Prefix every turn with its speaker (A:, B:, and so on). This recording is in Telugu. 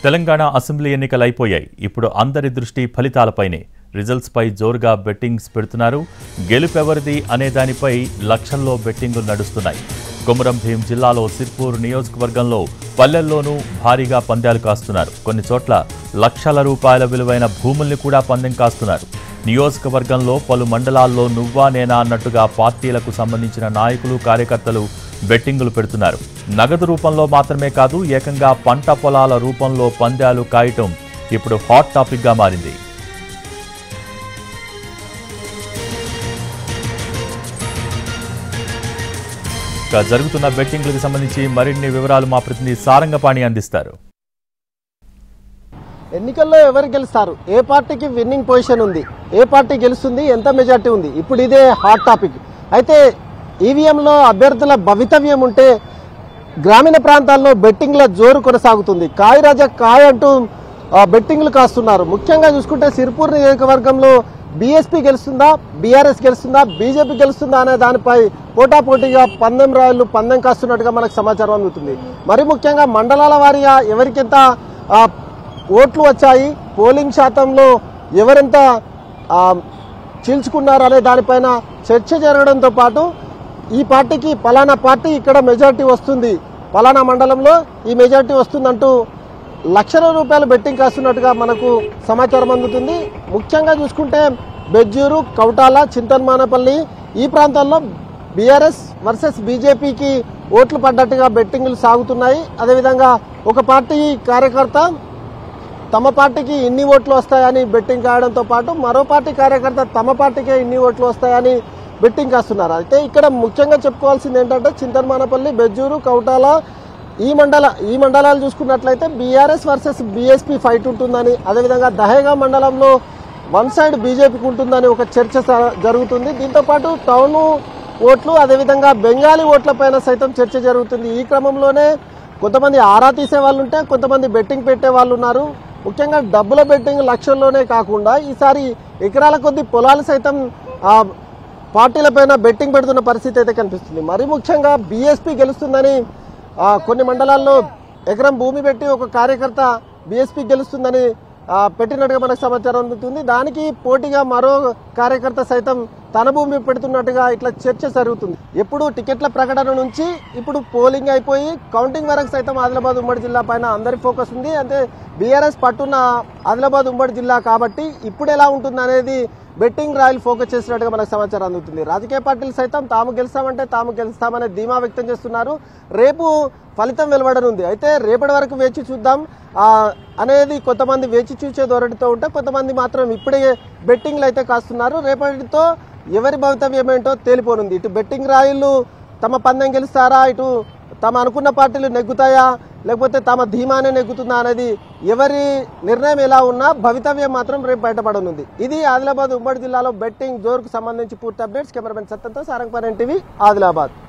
A: తెలంగాణ అసెంబ్లీ ఎన్నికలు అయిపోయాయి ఇప్పుడు అందరి దృష్టి ఫలితాలపైనే రిజల్ట్స్ పై జోరుగా బెట్టింగ్స్ పెడుతున్నారు గెలుపెవరిది అనే దానిపై లక్షల్లో బెట్టింగులు నడుస్తున్నాయి కొమురం భీం జిల్లాలో సిర్పూర్ నియోజకవర్గంలో పల్లెల్లోనూ భారీగా పందాలు కాస్తున్నారు కొన్ని చోట్ల లక్షల రూపాయల విలువైన భూముల్ని కూడా పందెం కాస్తున్నారు నియోజకవర్గంలో పలు మండలాల్లో నువ్వా నేనా అన్నట్టుగా పార్టీలకు సంబంధించిన నాయకులు కార్యకర్తలు బెట్టింగులు పెడుతున్నారు నగదు రూపంలో మాత్రమే కాదు ఏకంగా పంట పొలాల రూపంలో పందాలు కాయటం ఇప్పుడు హాట్ టాపిక్గా మారింది ఇక జరుగుతున్న బెట్టింగ్లకు సంబంధించి మరిన్ని వివరాలు మా ప్రతినిధి సారంగపాణి అందిస్తారు
B: ఎన్నికల్లో ఎవరు గెలుస్తారు ఏ పార్టీకి విన్నింగ్ పొజిషన్ ఉంది ఏ పార్టీ గెలుస్తుంది ఎంత మెజార్టీ ఉంది ఇప్పుడు ఇదే హాట్ టాపిక్ అయితే ఈవీఎంలో అభ్యర్థుల భవితవ్యం ఉంటే గ్రామీణ ప్రాంతాల్లో బెట్టింగ్ల జోరు కొనసాగుతుంది కాయ రాజా కాయ అంటూ ఆ, బెట్టింగ్లు కాస్తున్నారు ముఖ్యంగా చూసుకుంటే సిరిపూర్ నియోజకవర్గంలో బీఎస్పీ గెలుస్తుందా బీఆర్ఎస్ గెలుస్తుందా బీజేపీ గెలుస్తుందా అనే దానిపై పోటాపోటీగా పందెం రాయలు పందెం కాస్తున్నట్టుగా మనకు సమాచారం అందుతుంది మరి ముఖ్యంగా మండలాల వారీగా ఎవరికెంత ఆ, ఓట్లు వచ్చాయి పోలింగ్ శాతంలో ఎవరెంత ఆ, చీల్చుకున్నారు అనే దానిపైన చర్చ జరగడంతో పాటు ఈ పార్టీకి పలానా పార్టీ ఇక్కడ మెజార్టీ వస్తుంది పలానా మండలంలో ఈ మెజార్టీ వస్తుందంటూ లక్షల రూపాయలు బెట్టింగ్ కాస్తున్నట్టుగా మనకు సమాచారం అందుతుంది ముఖ్యంగా చూసుకుంటే బెజ్జూరు కౌటాల చింతన్మానపల్లి ఈ ప్రాంతాల్లో బీఆర్ఎస్ వర్సెస్ బీజేపీకి ఓట్లు పడ్డట్టుగా బెట్టింగ్లు సాగుతున్నాయి అదేవిధంగా ఒక పార్టీ కార్యకర్త తమ పార్టీకి ఇన్ని ఓట్లు వస్తాయని బెట్టింగ్ కాయడంతో పాటు మరో పార్టీ కార్యకర్త తమ పార్టీకే ఇన్ని ఓట్లు వస్తాయని బెట్టింగ్ కాస్తున్నారు అయితే ఇక్కడ ముఖ్యంగా చెప్పుకోవాల్సింది ఏంటంటే చింతన్మానపల్లి బెజ్జూరు కౌటాల ఈ మండల ఈ మండలాలు చూసుకున్నట్లయితే బీఆర్ఎస్ వర్సెస్ బీఎస్పీ ఫైట్ ఉంటుందని అదేవిధంగా దహేగా మండలంలో వన్ సైడ్ బీజేపీకి ఉంటుందని ఒక చర్చ స- జరుగుతుంది దీంతో పాటు టౌన్ ఓట్లు అదేవిధంగా బెంగాలీ ఓట్లపైన సైతం చర్చ జరుగుతుంది ఈ క్రమంలోనే కొంతమంది ఆరా తీసే వాళ్ళు ఉంటే కొంతమంది బెట్టింగ్ పెట్టే వాళ్ళు ఉన్నారు ముఖ్యంగా డబ్బుల బెట్టింగ్ లక్షల్లోనే కాకుండా ఈసారి ఎకరాల కొద్ది పొలాలు సైతం ఆ పార్టీలపైన బెట్టింగ్ పెడుతున్న పరిస్థితి అయితే కనిపిస్తుంది మరి ముఖ్యంగా బీఎస్పీ గెలుస్తుందని ఆ, కొన్ని మండలాల్లో ఎకరం భూమి పెట్టి ఒక కార్యకర్త బీఎస్పీ గెలుస్తుందని ఆ, పెట్టినట్టుగా మనకు సమాచారం అందుతుంది దానికి పోటీగా మరో కార్యకర్త సైతం తన భూమి పెడుతున్నట్టుగా ఇట్లా చర్చ జరుగుతుంది ఎప్పుడు టికెట్ల ప్రకటన నుంచి ఇప్పుడు పోలింగ్ అయిపోయి కౌంటింగ్ వరకు సైతం ఆదిలాబాద్ ఉమ్మడి జిల్లా పైన అందరి ఫోకస్ ఉంది అంటే బీఆర్ఎస్ పట్టున్న ఆదిలాబాద్ ఉమ్మడి జిల్లా కాబట్టి ఇప్పుడు ఎలా ఉంటుంది అనేది బెట్టింగ్ రాయల్ ఫోకస్ చేసినట్టుగా మనకు సమాచారం అందుతుంది రాజకీయ పార్టీలు సైతం తాము గెలుస్తామంటే తాము గెలుస్తామనే ధీమా వ్యక్తం చేస్తున్నారు రేపు ఫలితం వెలువడనుంది అయితే రేపటి వరకు వేచి చూద్దాం ఆ, అనేది కొంతమంది వేచి చూసే ధోరణితో ఉంటే కొంతమంది మాత్రం ఇప్పుడే బెట్టింగ్లు అయితే కాస్తున్నారు రేపటితో ఎవరి భవితవ్యం ఏంటో తేలిపోనుంది ఇటు బెట్టింగ్ రాయిలు తమ పందెం గెలుస్తారా ఇటు తమ అనుకున్న పార్టీలు నెగ్గుతాయా లేకపోతే తమ ధీమానే నెగ్గుతుందా అనేది ఎవరి నిర్ణయం ఎలా ఉన్నా భవితవ్యం మాత్రం రేపు బయటపడనుంది ఇది ఆదిలాబాద్ ఉమ్మడి జిల్లాలో బెట్టింగ్ జోరుకు సంబంధించి పూర్తి అప్డేట్స్ కెమెరామెన్ సత్యంతో సారంగపాలెం టీవీ ఆదిలాబాద్